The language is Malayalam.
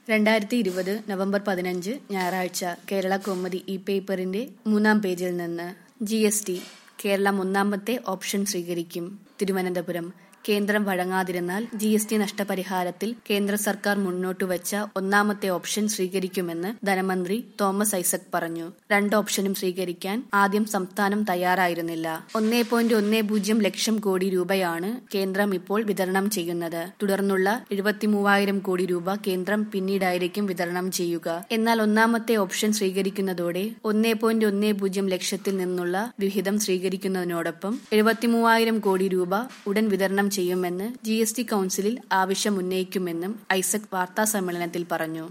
രണ്ടായിരത്തി ഇരുപത് നവംബർ പതിനഞ്ച് ഞായറാഴ്ച കേരള കൗമുദി ഇ പേപ്പറിന്റെ മൂന്നാം പേജിൽ നിന്ന് ജി എസ് ടി കേരളം ഒന്നാമത്തെ ഓപ്ഷൻ സ്വീകരിക്കും തിരുവനന്തപുരം കേന്ദ്രം വഴങ്ങാതിരുന്നാൽ ജി എസ് ടി നഷ്ടപരിഹാരത്തിൽ കേന്ദ്ര സർക്കാർ മുന്നോട്ടുവച്ച ഒന്നാമത്തെ ഓപ്ഷൻ സ്വീകരിക്കുമെന്ന് ധനമന്ത്രി തോമസ് ഐസക് പറഞ്ഞു രണ്ട് ഓപ്ഷനും സ്വീകരിക്കാൻ ആദ്യം സംസ്ഥാനം തയ്യാറായിരുന്നില്ല ഒന്നേ പോയിന്റ് ഒന്നേ പൂജ്യം ലക്ഷം കോടി രൂപയാണ് കേന്ദ്രം ഇപ്പോൾ വിതരണം ചെയ്യുന്നത് തുടർന്നുള്ള എഴുപത്തിമൂവായിരം കോടി രൂപ കേന്ദ്രം പിന്നീടായിരിക്കും വിതരണം ചെയ്യുക എന്നാൽ ഒന്നാമത്തെ ഓപ്ഷൻ സ്വീകരിക്കുന്നതോടെ ഒന്നേ പോയിന്റ് ഒന്നേ പൂജ്യം ലക്ഷത്തിൽ നിന്നുള്ള വിഹിതം സ്വീകരിക്കുന്നതിനോടൊപ്പം എഴുപത്തിമൂവായിരം കോടി രൂപ ഉടൻ വിതരണം ചെയ്യുമെന്ന് ജി എസ് ടി കൌൺസിലിൽ ആവശ്യം ഉന്നയിക്കുമെന്നും ഐസക് വാർത്താസമ്മേളനത്തിൽ പറഞ്ഞു